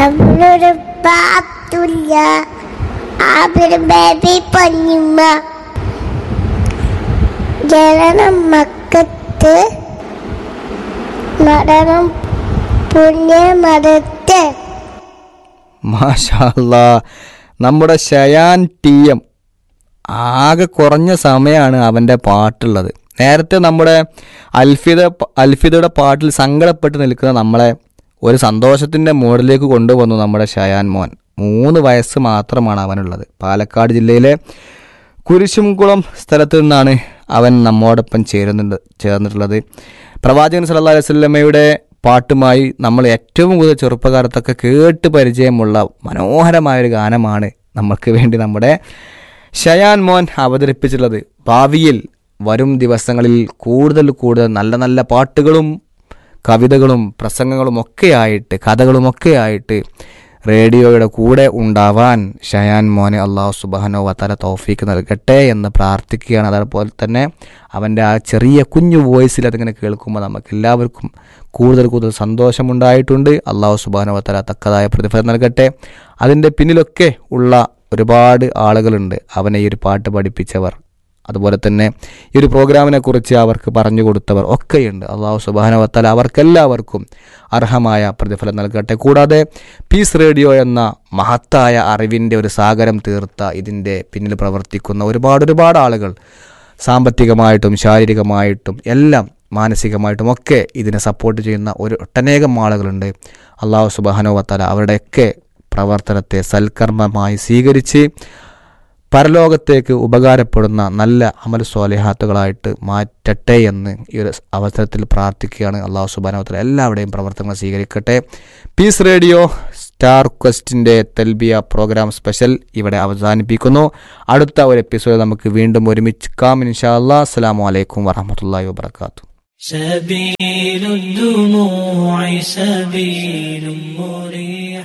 അവനൊരു പാത്തുല്ല അവര് ബേബി പൊന്നിമ്മ ജനനം മക്കത്ത് മരണം പുണ്യ മതത്ത് മാഷാല്ലാ നമ്മുടെ ഷയാൻ ടി എം ആകെ കുറഞ്ഞ സമയമാണ് അവൻ്റെ പാട്ടുള്ളത് നേരത്തെ നമ്മുടെ അൽഫിദ അൽഫിദയുടെ പാട്ടിൽ സങ്കടപ്പെട്ട് നിൽക്കുന്ന നമ്മളെ ഒരു സന്തോഷത്തിൻ്റെ മോഡിലേക്ക് കൊണ്ടുവന്നു നമ്മുടെ ഷയാൻ മോൻ മൂന്ന് വയസ്സ് മാത്രമാണ് അവനുള്ളത് പാലക്കാട് ജില്ലയിലെ കുരിശുംകുളം സ്ഥലത്ത് നിന്നാണ് അവൻ നമ്മോടൊപ്പം ചേരുന്നുണ്ട് ചേർന്നിട്ടുള്ളത് പ്രവാചകൻ സല്ലല്ലാഹു അലൈഹി വസല്ലമയുടെ പാട്ടുമായി നമ്മൾ ഏറ്റവും കൂടുതൽ ചെറുപ്പകാലത്തൊക്കെ കേട്ട് പരിചയമുള്ള മനോഹരമായൊരു ഗാനമാണ് നമ്മൾക്ക് വേണ്ടി നമ്മുടെ ഷയാൻ മോൻ അവതരിപ്പിച്ചിട്ടുള്ളത് ഭാവിയിൽ വരും ദിവസങ്ങളിൽ കൂടുതൽ കൂടുതൽ നല്ല നല്ല പാട്ടുകളും കവിതകളും പ്രസംഗങ്ങളും ഒക്കെയായിട്ട് കഥകളുമൊക്കെ ആയിട്ട് റേഡിയോയുടെ കൂടെ ഉണ്ടാവാൻ ഷയാൻ മോനെ അള്ളാഹു സുബാനോ വത്താല തൗഫീക്ക് നൽകട്ടെ എന്ന് പ്രാർത്ഥിക്കുകയാണ് അതേപോലെ തന്നെ അവൻ്റെ ആ ചെറിയ കുഞ്ഞു വോയിസിൽ അതിങ്ങനെ കേൾക്കുമ്പോൾ നമുക്ക് എല്ലാവർക്കും കൂടുതൽ കൂടുതൽ സന്തോഷമുണ്ടായിട്ടുണ്ട് അള്ളാഹു സുബാനോ വത്താല തക്കതായ പ്രതിഫലം നൽകട്ടെ അതിൻ്റെ പിന്നിലൊക്കെ ഉള്ള ഒരുപാട് ആളുകളുണ്ട് അവനെ ഈ ഒരു പാട്ട് പഠിപ്പിച്ചവർ അതുപോലെ തന്നെ ഈ ഒരു പ്രോഗ്രാമിനെ കുറിച്ച് അവർക്ക് പറഞ്ഞു കൊടുത്തവർ ഒക്കെയുണ്ട് അള്ളാഹു സുബാനവത്താൽ അവർക്കെല്ലാവർക്കും അർഹമായ പ്രതിഫലം നൽകട്ടെ കൂടാതെ പീസ് റേഡിയോ എന്ന മഹത്തായ അറിവിൻ്റെ ഒരു സാഗരം തീർത്ത ഇതിൻ്റെ പിന്നിൽ പ്രവർത്തിക്കുന്ന ഒരുപാട് ഒരുപാട് ആളുകൾ സാമ്പത്തികമായിട്ടും ശാരീരികമായിട്ടും എല്ലാം മാനസികമായിട്ടും ഒക്കെ ഇതിനെ സപ്പോർട്ട് ചെയ്യുന്ന ഒരു ഒട്ടനേകം ആളുകളുണ്ട് അള്ളാഹു സുബാനോവത്താല അവരുടെയൊക്കെ പ്രവർത്തനത്തെ സൽക്കർമ്മമായി സ്വീകരിച്ച് പരലോകത്തേക്ക് ഉപകാരപ്പെടുന്ന നല്ല അമൽ സ്വാലിഹാത്തുകളായിട്ട് മാറ്റട്ടെ എന്ന് ഈ ഒരു അവസരത്തിൽ പ്രാർത്ഥിക്കുകയാണ് അള്ളാഹു സുബാനോത്തല എല്ലാവരുടെയും പ്രവർത്തനങ്ങൾ സ്വീകരിക്കട്ടെ പീസ് റേഡിയോ സ്റ്റാർ ക്വസ്റ്റിൻ്റെ തെൽബിയ പ്രോഗ്രാം സ്പെഷ്യൽ ഇവിടെ അവസാനിപ്പിക്കുന്നു അടുത്ത ഒരു എപ്പിസോഡ് നമുക്ക് വീണ്ടും ഒരുമിക്കാം ഇൻഷാ അല്ലാ അസ്സാം വലൈക്കും വറഹമത്തല്ലാ വാത്തു سبيل الدموع سبيل مريح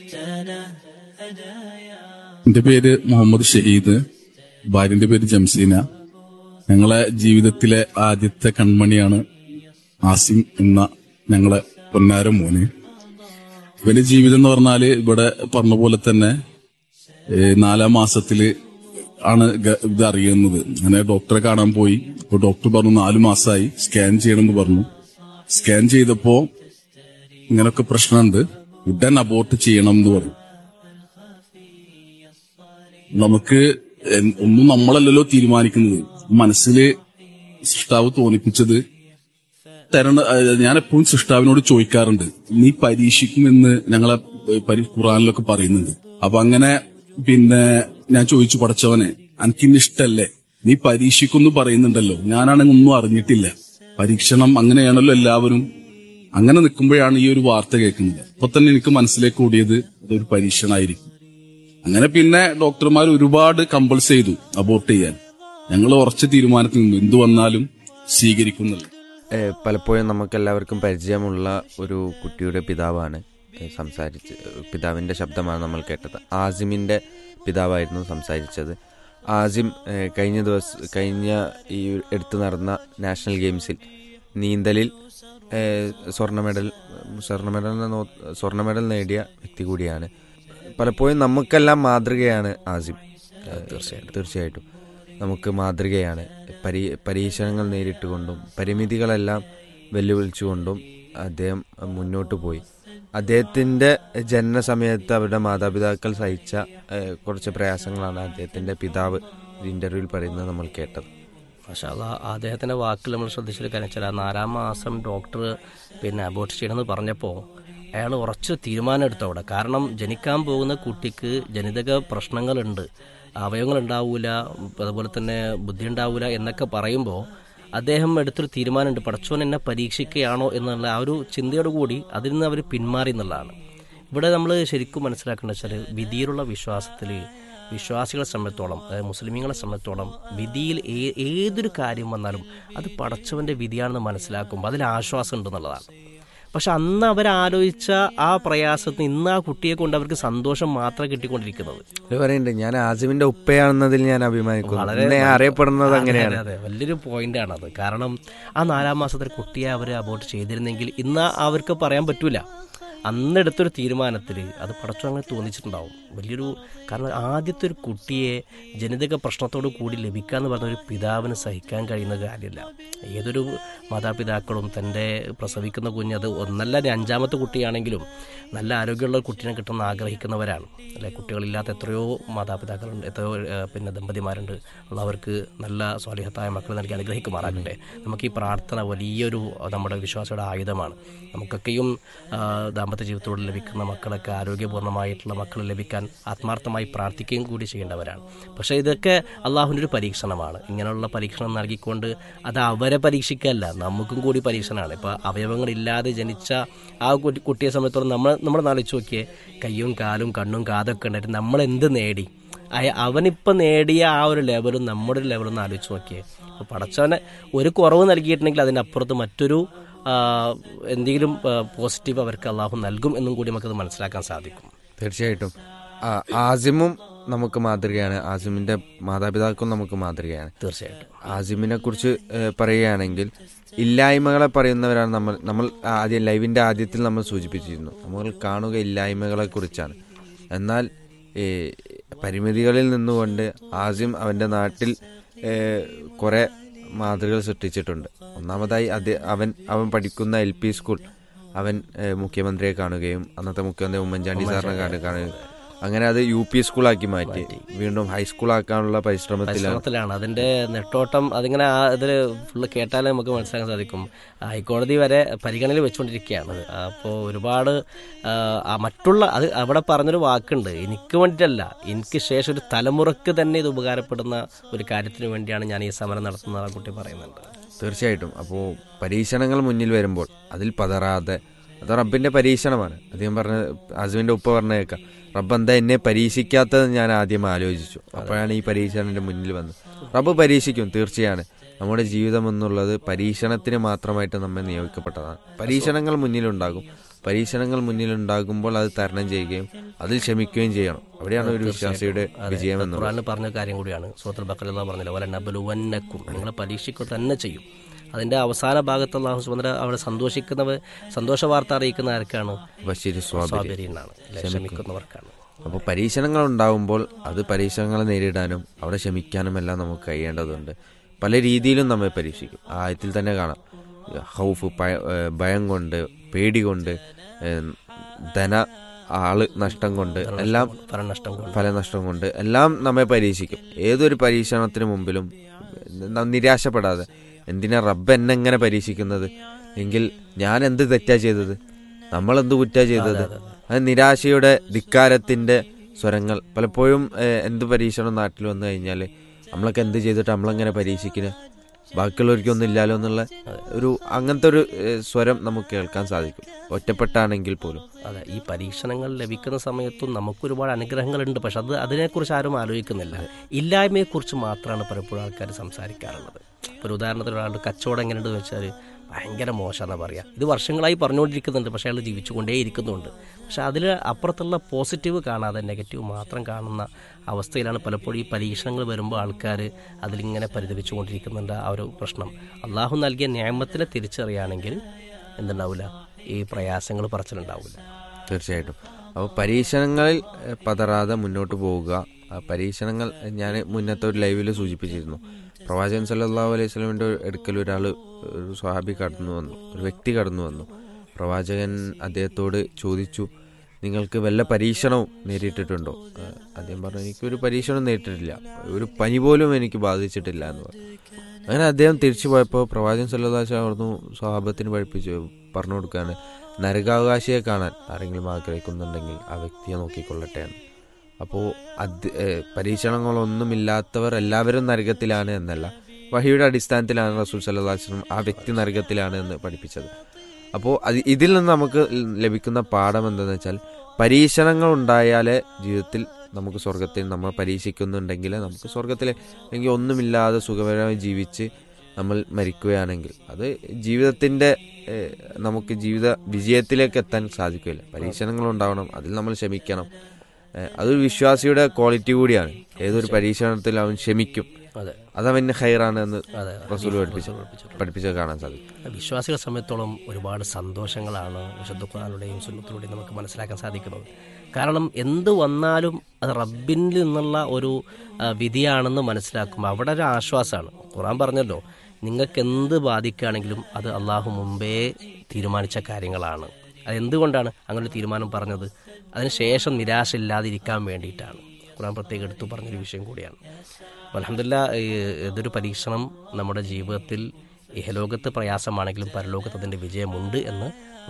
تنهدى يا എന്റെ പേര് മുഹമ്മദ് ഷഹീദ് ഭാര്യന്റെ പേര് ജംസീന ഞങ്ങളെ ജീവിതത്തിലെ ആദ്യത്തെ കൺമണിയാണ് ആസിം എന്ന ഞങ്ങളെ പൊന്നാര മോന് ഇവന്റെ ജീവിതം എന്ന് പറഞ്ഞാല് ഇവിടെ പറഞ്ഞ പോലെ തന്നെ ഏ, നാലാം മാസത്തില് ആണ് ഗ- ഇത് അറിയുന്നത് അങ്ങനെ ഡോക്ടറെ കാണാൻ പോയി അപ്പൊ ഡോക്ടർ പറഞ്ഞു നാലു മാസമായി സ്കാൻ ചെയ്യണമെന്ന് പറഞ്ഞു സ്കാൻ ചെയ്തപ്പോ ഇങ്ങനൊക്കെ പ്രശ്നമുണ്ട് ഉടൻ അബോർട്ട് ചെയ്യണം എന്ന് പറഞ്ഞു നമുക്ക് എൻ- ഒന്നും നമ്മളല്ലല്ലോ തീരുമാനിക്കുന്നത് മനസ്സില് സൃഷ്ടാവ് തോന്നിപ്പിച്ചത് തരണ ഏഹ് ഞാൻ എപ്പോഴും സൃഷ്ടാവിനോട് ചോദിക്കാറുണ്ട് നീ പരീക്ഷിക്കുമെന്ന് ഞങ്ങളെ ഏഹ് പരി- ഖുറാനിലൊക്കെ പറയുന്നുണ്ട് അപ്പൊ അങ്ങനെ പിന്നെ ഞാൻ ചോദിച്ചു പടച്ചവനെ എനിക്കിന്ന് ഇഷ്ടല്ലേ നീ പരീക്ഷിക്കുന്നു പറയുന്നുണ്ടല്ലോ ഞാനാണെങ്കിൽ ഒന്നും അറിഞ്ഞിട്ടില്ല പരീക്ഷണം അങ്ങനെയാണല്ലോ എല്ലാവരും അങ്ങനെ നിൽക്കുമ്പോഴാണ് ഈ ഒരു വാർത്ത കേൾക്കുന്നത് അപ്പൊ തന്നെ എനിക്ക് മനസ്സിലേക്ക് ഓടിയത് അതൊരു പരീക്ഷണമായിരിക്കും അങ്ങനെ പിന്നെ ഡോക്ടർമാർ ഒരുപാട് കമ്പൾസ് ചെയ്തു അബോർട്ട് ചെയ്യാൻ ഞങ്ങൾ ഉറച്ച തീരുമാനത്തിൽ നിന്നു എന്തു വന്നാലും സ്വീകരിക്കുന്നില്ല ഏഹ് പലപ്പോഴും നമുക്ക് എല്ലാവർക്കും പരിചയമുള്ള ഒരു കുട്ടിയുടെ പിതാവാണ് ഏഹ് സംസാരിച്ച് പിതാവിൻ്റെ ശബ്ദമാണ് നമ്മൾ കേട്ടത് ആസിമിൻ്റെ പിതാവായിരുന്നു സംസാരിച്ചത് ആസിം ഏഹ് കഴിഞ്ഞ ദിവസം കഴിഞ്ഞ ഈ എടുത്തു നടന്ന നാഷണൽ ഗെയിംസിൽ നീന്തലിൽ ഏഹ് സ്വർണ്ണ മെഡൽ സ്വർണ്ണ മെഡൽ നോ- സ്വർണ്ണ മെഡൽ നേടിയ വ്യക്തി കൂടിയാണ് പലപ്പോഴും നമുക്കെല്ലാം മാതൃകയാണ് ആസിം തീർച്ചയായിട്ടും തീർച്ചയായിട്ടും നമുക്ക് മാതൃകയാണ് പരീ പരീക്ഷണങ്ങൾ നേരിട്ടുകൊണ്ടും പരിമിതികളെല്ലാം വെല്ലുവിളിച്ചുകൊണ്ടും അദ്ദേഹം മുന്നോട്ട് പോയി അദ്ദേഹത്തിൻ്റെ ജനനസമയത്ത് അവരുടെ മാതാപിതാക്കൾ സഹിച്ച ഏഹ്, കുറച്ച് പ്രയാസങ്ങളാണ് അദ്ദേഹത്തിൻ്റെ പിതാവ് ഒരു ഇൻ്റർവ്യൂവിൽ പറയുന്നത് നമ്മൾ കേട്ടത് പക്ഷേ അത് അദ്ദേഹത്തിൻ്റെ വാക്കിൽ നമ്മൾ ശ്രദ്ധിച്ചൊരു കാര്യം വെച്ചാൽ ആ നാലാം മാസം ഡോക്ടർ പിന്നെ അബോർട്ട് ചെയ്യണമെന്ന് പറഞ്ഞപ്പോൾ അയാൾ ഉറച്ചു തീരുമാനം എടുത്തു അവിടെ കാരണം ജനിക്കാൻ പോകുന്ന കുട്ടിക്ക് ജനിതക പ്രശ്നങ്ങളുണ്ട് അവയവങ്ങൾ ഉണ്ടാവില്ല അതുപോലെ തന്നെ ബുദ്ധി ഉണ്ടാവില്ല എന്നൊക്കെ പറയുമ്പോൾ അദ്ദേഹം എടുത്തൊരു തീരുമാനമുണ്ട് പടച്ചോൻ എന്നെ പരീക്ഷിക്കുകയാണോ എന്നുള്ള ആ ഒരു ചിന്തയോട് കൂടി അതിൽ നിന്ന് അവർ പിന്മാറി എന്നുള്ളതാണ് ഇവിടെ നമ്മൾ ശരിക്കും മനസ്സിലാക്കേണ്ടത് വെച്ചാൽ വിധിയിലുള്ള വിശ്വാസത്തിൽ വിശ്വാസികളെ സംബന്ധിച്ചോളം അതായത് മുസ്ലിമീങ്ങളെ സംബന്ധിച്ചോളം വിധിയിൽ ഏ- ഏതൊരു കാര്യം വന്നാലും അത് പടച്ചവന്റെ വിധിയാണെന്ന് മനസ്സിലാക്കുമ്പോൾ അതിൽ ആശ്വാസം ഉണ്ടെന്നുള്ളതാണ് പക്ഷെ അന്ന് അവരാലോചിച്ച ആ പ്രയാസത്തിന് ഇന്ന് ആ കുട്ടിയെ കൊണ്ട് അവർക്ക് സന്തോഷം മാത്രം കിട്ടിക്കൊണ്ടിരിക്കുന്നത് ഇത് പറയുന്നുണ്ട് ഞാൻ ആസിമിന്റെ ഉപ്പയാണെന്നതിൽ ഞാൻ അഭിമാനിക്കുന്നു എന്നെ അറിയപ്പെടുന്നത് അതെ, അങ്ങനെയാണ് അതെ, അതെ വലിയൊരു പോയിന്റ് ആണത് കാരണം ആ നാലാം മാസത്തിൽ കുട്ടിയെ അവർ അബോർട്ട് ചെയ്തിരുന്നെങ്കിൽ ഇന്ന് അവർക്ക് പറയാൻ പറ്റൂല അന്നെടുത്തൊരു തീരുമാനത്തിൽ അത് പടച്ചു അങ്ങനെ തോന്നിച്ചിട്ടുണ്ടാവും വലിയൊരു കാരണം ആദ്യത്തെ ഒരു കുട്ടിയെ ജനിതക പ്രശ്നത്തോടു കൂടി ലഭിക്കുക എന്ന് പറഞ്ഞ ഒരു പിതാവിന് സഹിക്കാൻ കഴിയുന്ന കാര്യമില്ല ഏതൊരു മാതാപിതാക്കളും തൻ്റെ പ്രസവിക്കുന്ന കുഞ്ഞ് അത് ഒന്നല്ല ഇനി അഞ്ചാമത്തെ കുട്ടിയാണെങ്കിലും നല്ല ആരോഗ്യമുള്ള ഒരു കുട്ടീനെ കിട്ടുന്ന ആഗ്രഹിക്കുന്നവരാണ് അല്ലെ കുട്ടികളില്ലാത്ത എത്രയോ മാതാപിതാക്കളുണ്ട് എത്രയോ ഏഹ്, പിന്നെ ദമ്പതിമാരുണ്ട് ഉള്ളവർക്ക് നല്ല സ്വാലിഹത്തായ മക്കളെ നൽകി അനുഗ്രഹിക്കുമാറാകട്ടെ നമുക്ക് ഈ പ്രാർത്ഥന വലിയൊരു നമ്മുടെ വിശ്വാസയുടെ ആയുധമാണ് നമുക്കൊക്കെയും ആ, ദാമ്പത്യ ജീവിതത്തോട് ലഭിക്കുന്ന മക്കളൊക്കെ ആരോഗ്യപൂർണ്ണമായിട്ടുള്ള മക്കൾ ലഭിക്കാൻ ആത്മാർത്ഥമായി പ്രാർത്ഥിക്കുകയും കൂടി ചെയ്യേണ്ടവരാണ് പക്ഷേ ഇതൊക്കെ അള്ളാഹുവിൻ്റെ ഒരു പരീക്ഷണമാണ് ഇങ്ങനെയുള്ള പരീക്ഷണം നൽകിക്കൊണ്ട് അത് അവരെ പരീക്ഷിക്കല്ല നമുക്കും കൂടി പരീക്ഷണമാണ് ഇപ്പോൾ അവയവങ്ങളില്ലാതെ ജനിച്ച ആ കുട്ടി കുട്ടിയെ സംബന്ധിച്ചോളം നമ്മൾ നമ്മൾ നാളിച്ച് നോക്കിയേ കയ്യും കാലും കണ്ണും കാതൊക്കെ ഉണ്ടായിട്ട് നമ്മൾ എന്ത് നേടി അയ- അവനിപ്പം നേടിയ ആ ഒരു ലെവലും നമ്മുടെ ഒരു ലെവലും ഒന്ന് ആലോചിച്ച് നോക്കിയേ അപ്പോൾ പടച്ചവനെ ഒരു കുറവ് നൽകിയിട്ടുണ്ടെങ്കിൽ അതിനപ്പുറത്ത് മറ്റൊരു ആ, എന്തെങ്കിലും പോസിറ്റീവ് അവർക്ക് അള്ളാഹു നൽകും എന്നും കൂടി നമുക്കത് മനസ്സിലാക്കാൻ സാധിക്കും തീർച്ചയായിട്ടും ആ, ആസിമും നമുക്ക് മാതൃകയാണ് ആസിമിന്റെ മാതാപിതാക്കളും നമുക്ക് മാതൃകയാണ് തീർച്ചയായിട്ടും ആസിമിനെ കുറിച്ച് ഏഹ്, പറയുകയാണെങ്കിൽ ഇല്ലായ്മകളെ പറയുന്നവരാണ് നമ്മൾ നമ്മൾ ആദ്യം ലൈവിന്റെ ആദ്യത്തിൽ നമ്മൾ സൂചിപ്പിച്ചിരുന്നു നമ്മൾ കാണുക ഇല്ലായ്മകളെ കുറിച്ചാണ് എന്നാൽ ഈ പരിമിതികളിൽ നിന്നുകൊണ്ട് ആസിം അവന്റെ നാട്ടിൽ ഏഹ്, കുറെ മാതൃകകൾ സൃഷ്ടിച്ചിട്ടുണ്ട് ഒന്നാമതായി അത് അവൻ അവൻ പഠിക്കുന്ന എൽ പി സ്കൂൾ അവൻ ഏഹ്, മുഖ്യമന്ത്രിയെ കാണുകയും അന്നത്തെ മുഖ്യമന്ത്രി ഉമ്മൻചാണ്ടി സാറിനെ കാണു- കാണുകയും അങ്ങനെ അത് യു പി സ്കൂളാക്കി മാറ്റി വീണ്ടും ഹൈസ്കൂളാക്കാനുള്ള പരിശ്രമത്തിലാണ് പരിശ്രമത്തിലാണ് അതിന്റെ നെട്ടോട്ടം അതിങ്ങനെ ആ ഇതിൽ ഫുള്ള് കേട്ടാലേ നമുക്ക് മനസ്സിലാക്കാൻ സാധിക്കും ഹൈക്കോടതി വരെ പരിഗണനയിൽ വെച്ചുകൊണ്ടിരിക്കുകയാണ് അപ്പോൾ ഒരുപാട് ആ, ആ മറ്റുള്ള അത് അവിടെ പറഞ്ഞൊരു വാക്കുണ്ട് എനിക്ക് വേണ്ടിയിട്ടല്ല എനിക്ക് ശേഷം ഒരു തലമുറക്ക് തന്നെ ഇത് ഉപകാരപ്പെടുന്ന ഒരു കാര്യത്തിന് വേണ്ടിയാണ് ഞാൻ ഈ സമരം നടത്തുന്നത് ആ കുട്ടി പറയുന്നുണ്ട് തീർച്ചയായിട്ടും അപ്പോൾ പരീക്ഷണങ്ങൾ മുന്നിൽ വരുമ്പോൾ അതിൽ പതറാതെ അത് റബ്ബിന്റെ പരീക്ഷണമാണ് അദ്ദേഹം പറഞ്ഞ ഹസ്ബൻഡിന്റെ ഉപ്പ പറഞ്ഞേക്കാം റബ്ബ് എന്താ എന്നെ പരീക്ഷിക്കാത്തത് ഞാൻ ആദ്യം ആലോചിച്ചു അപ്പോഴാണ് ഈ പരീക്ഷണം എൻ്റെ മുന്നിൽ വന്നത് റബ്ബ് പരീക്ഷിക്കും തീർച്ചയാണ് നമ്മുടെ ജീവിതം എന്നുള്ളത് പരീക്ഷണത്തിന് മാത്രമായിട്ട് നമ്മെ നിയോഗിക്കപ്പെട്ടതാണ് പരീക്ഷണങ്ങൾ മുന്നിലുണ്ടാകും പരീക്ഷണങ്ങൾ മുന്നിലുണ്ടാകുമ്പോൾ അത് തരണം ചെയ്യുകയും അതിൽ ക്ഷമിക്കുകയും ചെയ്യണം അവിടെയാണ് ഒരു വിശ്വാസിയുടെ വിജയം എന്നുള്ളത് ഖുറാനിൽ പറഞ്ഞ കാര്യം കൂടിയാണ് സൂറത്തുൽ ബക്കറ പറഞ്ഞില്ല വല നബലുവന്നക്കും നിങ്ങളെ പരീക്ഷിക്കുക തന്നെ ചെയ്യും അതിന്റെ അവസാന ഭാഗത്ത് അള്ളാഹു സുബന്ധ അവിടെ സന്തോഷിക്കുന്നവർ സന്തോഷ വാർത്ത അറിയിക്കുന്ന ആർക്കാണ് ബഷീർ സ്വാബി സ്വാബരീനാണ് ക്ഷമിക്കുന്നവർക്കാണ് അപ്പോൾ പരീക്ഷണങ്ങൾ ഉണ്ടാവുമ്പോൾ അത് പരീക്ഷണങ്ങളെ നേരിടാനും അവിടെ ക്ഷമിക്കാനും എല്ലാം നമുക്ക് കഴിയേണ്ടതുണ്ട് പല രീതിയിലും നമ്മെ പരീക്ഷിക്കും ആ ആയത്തിൽ തന്നെ കാണാം ഹൗഫ് പയ- ഏഹ് ഭയം കൊണ്ട് പേടി കൊണ്ട് ഏഹ് ധന ആള് നഷ്ടം കൊണ്ട് എല്ലാം ഫലനഷ്ടം കൊണ്ട് ഫലനഷ്ടം കൊണ്ട് എല്ലാം നമ്മെ പരീക്ഷിക്കും ഏതൊരു പരീക്ഷണത്തിന് മുമ്പിലും ന- നിരാശപ്പെടാതെ എന്തിനാ റബ്ബ് എന്നെ എങ്ങനെ പരീക്ഷിക്കുന്നത് എങ്കിൽ ഞാൻ എന്ത് തെറ്റാ ചെയ്തത് നമ്മൾ എന്ത് കുറ്റാ ചെയ്തത് അത് നിരാശയുടെ ധിക്കാരത്തിന്റെ സ്വരങ്ങൾ പലപ്പോഴും ഏഹ്, എന്ത് പരീക്ഷണം നാട്ടിൽ വന്നു കഴിഞ്ഞാൽ നമ്മളൊക്കെ എന്ത് ചെയ്തിട്ട് നമ്മളെങ്ങനെ പരീക്ഷിക്കുന്നത് ബാക്കിയുള്ളവർക്കൊന്നും ഇല്ലാലോ എന്നുള്ള ഒരു അങ്ങനത്തെ ഒരു ഏഹ്, സ്വരം നമുക്ക് കേൾക്കാൻ സാധിക്കും ഒറ്റപ്പെട്ടാണെങ്കിൽ പോലും അതെ ഈ പരീക്ഷണങ്ങൾ ലഭിക്കുന്ന സമയത്തും നമുക്ക് ഒരുപാട് അനുഗ്രഹങ്ങളുണ്ട് പക്ഷെ അത് അതിനെക്കുറിച്ച് ആരും ആലോചിക്കുന്നില്ല ഇല്ലായ്മയെക്കുറിച്ച് മാത്രമാണ് പലപ്പോഴും ആൾക്കാർ സംസാരിക്കാറുള്ളത് ഇപ്പോൾ ഒരു ഉദാഹരണത്തിന് ഒരാളുടെ കച്ചവടം എങ്ങനെയുണ്ടെന്ന് വെച്ചാൽ ഭയങ്കര മോശമെന്നാണ് പറയുക ഇത് വർഷങ്ങളായി പറഞ്ഞുകൊണ്ടിരിക്കുന്നുണ്ട് പക്ഷേ അയാൾ ജീവിച്ചുകൊണ്ടേ ഇരിക്കുന്നുണ്ട് പക്ഷെ അതിൽ അപ്പുറത്തുള്ള പോസിറ്റീവ് കാണാതെ നെഗറ്റീവ് മാത്രം കാണുന്ന അവസ്ഥയിലാണ് പലപ്പോഴും ഈ പരീക്ഷണങ്ങൾ വരുമ്പോൾ ആൾക്കാർ അതിലിങ്ങനെ പരിതപിച്ചുകൊണ്ടിരിക്കുന്നുണ്ട് ആ ഒരു പ്രശ്നം അള്ളാഹു നൽകിയ ന്യായമത്തിനെ തിരിച്ചറിയുകയാണെങ്കിൽ എന്തുണ്ടാവില്ല ഈ പ്രയാസങ്ങൾ പറച്ചിലുണ്ടാവില്ല തീർച്ചയായിട്ടും അപ്പോൾ പരീക്ഷണങ്ങളിൽ ഏഹ്, പതറാതെ മുന്നോട്ട് പോവുക ആ പരീക്ഷണങ്ങൾ ഞാൻ മുന്നത്തെ ഒരു ലൈവിൽ സൂചിപ്പിച്ചിരുന്നു പ്രവാചകൻ സല്ലല്ലാഹു അലൈഹി സ്വലമിൻ്റെ അടുക്കൽ ഒരാൾ ഒരു സ്വഹാബി കടന്നു വന്നു ഒരു വ്യക്തി കടന്നു വന്നു പ്രവാചകൻ അദ്ദേഹത്തോട് ചോദിച്ചു നിങ്ങൾക്ക് വല്ല പരീക്ഷണവും നേരിട്ടിട്ടുണ്ടോ ഏഹ്, അദ്ദേഹം പറഞ്ഞു എനിക്കൊരു പരീക്ഷണം നേരിട്ടിട്ടില്ല ഒരു പനി പോലും എനിക്ക് ബാധിച്ചിട്ടില്ല എന്ന് പറഞ്ഞു അങ്ങനെ അദ്ദേഹം തിരിച്ചു പോയപ്പോൾ പ്രവാചകൻ സല്ലല്ലാഹു അവിടുന്ന് സ്വഹാബത്തിന് പഠിപ്പിച്ചു പറഞ്ഞു കൊടുക്കുകയാണ് നരകാവകാശിയെ കാണാൻ ആരെങ്കിലും ആഗ്രഹിക്കുന്നുണ്ടെങ്കിൽ ആ വ്യക്തിയെ നോക്കിക്കൊള്ളട്ടെ എന്ന് അപ്പോൾ അത് ഏഹ് പരീക്ഷണങ്ങളൊന്നുമില്ലാത്തവർ എല്ലാവരും നരകത്തിലാണ് എന്നല്ല വഹിയുടെ അടിസ്ഥാനത്തിലാണ് റസൂൽ സല്ലല്ലാഹു അലൈഹി വസല്ലം ആ വ്യക്തി നരകത്തിലാണ് എന്ന് പഠിപ്പിച്ചത് അപ്പോൾ അത് ഇതിൽ നിന്ന് നമുക്ക് ലഭിക്കുന്ന പാഠം എന്താണെന്ന് വെച്ചാൽ പരീക്ഷണങ്ങൾ ഉണ്ടായാലേ ജീവിതത്തിൽ നമുക്ക് സ്വർഗത്തിൽ നമ്മൾ പരീക്ഷിക്കുന്നുണ്ടെങ്കിൽ നമുക്ക് സ്വർഗത്തിൽ അല്ലെങ്കിൽ ഒന്നുമില്ലാതെ സുഖകരമായി ജീവിച്ച് നമ്മൾ മരിക്കുകയാണെങ്കിൽ അത് ജീവിതത്തിൻ്റെ ഏഹ്, നമുക്ക് ജീവിത വിജയത്തിലേക്ക് എത്താൻ സാധിക്കില്ല പരീക്ഷണങ്ങൾ ഉണ്ടാവണം അതിൽ നമ്മൾ ക്ഷമിക്കണം ഏഹ്, അതൊരു വിശ്വാസിയുടെ ക്വാളിറ്റി കൂടിയാണ് ഏതൊരു പരീക്ഷണത്തിൽ അവൻ ക്ഷമിക്കും അതെ അതവന് ഹൈറാണ് എന്ന് അതെ റസൂൽ പഠിപ്പിച്ചു പഠിപ്പിച്ചത് കാണാൻ സാധിക്കും വിശ്വാസികളെ സംബന്ധിച്ചോളം ഒരുപാട് സന്തോഷങ്ങളാണ് വിശുദ്ധ ഖുറാനുടെയും സുന്നത്തിലൂടെയും നമുക്ക് മനസ്സിലാക്കാൻ സാധിക്കുന്നത് കാരണം എന്ത് വന്നാലും അത് റബ്ബിൽ നിന്നുള്ള ഒരു ആ, വിധിയാണെന്ന് മനസ്സിലാക്കുമ്പോൾ അവിടെ ഒരു ആശ്വാസമാണ് ഖുറാൻ പറഞ്ഞല്ലോ നിങ്ങൾക്ക് എന്ത് ബാധിക്കുകയാണെങ്കിലും അത് അള്ളാഹു മുമ്പേ തീരുമാനിച്ച കാര്യങ്ങളാണ് അത് എന്തുകൊണ്ടാണ് അങ്ങനെ ഒരു തീരുമാനം പറഞ്ഞത് അതിനുശേഷം നിരാശ ഇല്ലാതിരിക്കാൻ വേണ്ടിയിട്ടാണ് ഖുറാൻ പ്രത്യേകം എടുത്തു പറഞ്ഞൊരു വിഷയം കൂടിയാണ് അലഹമില്ല ഇതൊരു പരീക്ഷണം നമ്മുടെ ജീവിതത്തിൽ ഇഹലോകത്ത് പ്രയാസമാണെങ്കിലും പരലോകത്ത് അതിൻ്റെ വിജയമുണ്ട് എന്ന്